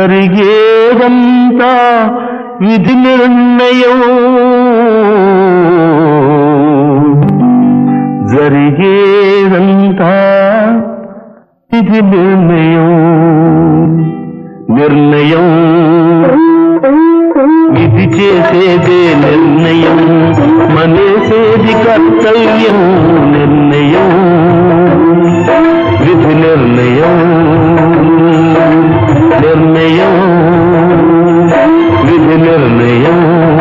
జరిగేదంతా విధి నిర్ణయం జరిగేదంతా విధి నిర్ణయం నిర్ణయం విధి చేసేదే నిర్ణయం మనేసేది కర్తవ్యం నిర్ణయం విధి నిర్ణయం నిర్ణయం విధి నిర్ణయం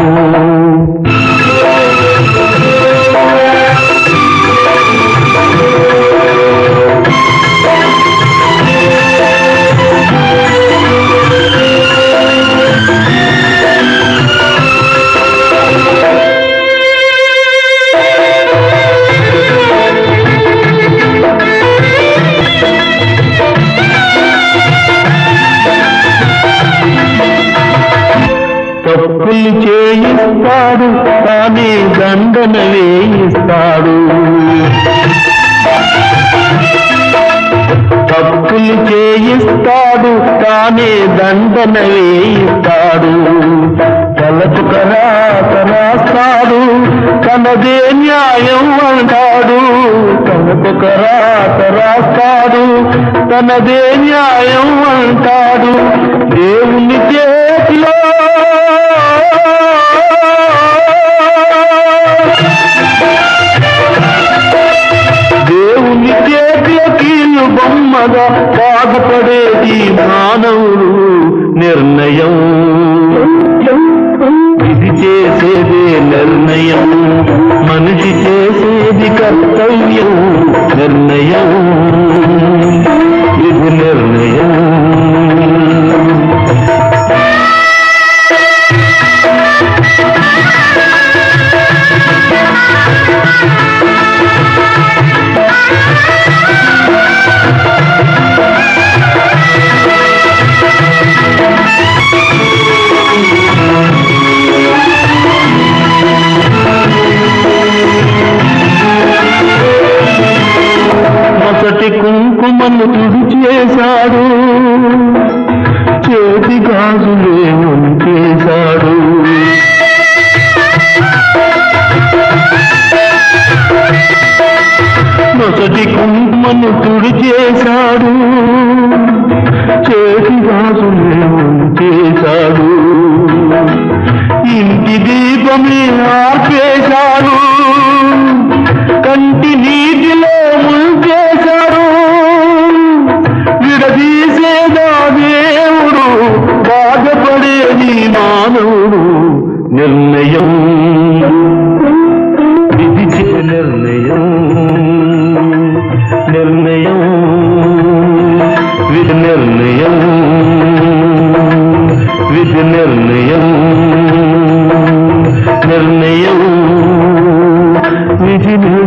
తప్పులు చేయిస్తాడు కానీ దండన వేయిస్తాడు తప్పులు చేయిస్తాడు కానీ దండన వేయిస్తాడు తలకు కరాత రాస్తాడు తనదే న్యాయం అంటాడు తనకు కరాత రాస్తాడు తనదే న్యాయం అంటాడు దేవుని చేతిలో దేవుని చేతిలో కీలు బొమ్మగా బాధపడేది మానవుడు నిర్ణయం ఇది చేసేదే నిర్ణయం మనిషి చేసేది కర్తవ్యం నిర్ణయం ఇది నిర్ణయం మొదటి కుంకుమను తుడిచేశాడు చేతి గాజులే ఉంచేశాడు మొదటి కుంకుమను తుడిచేశాడు చేతి గాజులే ఉంచేశాడు ఇంటి దీపమే ఆపేశాడు కంటి నీటిలో ముంచేశాడు విడదీసేదా దేవుడు బాధపడేది మానవుడు నిర్ణయం విధించే నిర్ణయం నిర్ణయం విధి నిర్ణయం విధి నిర్ణయం నిర్ణయం విధి నిర్ణయం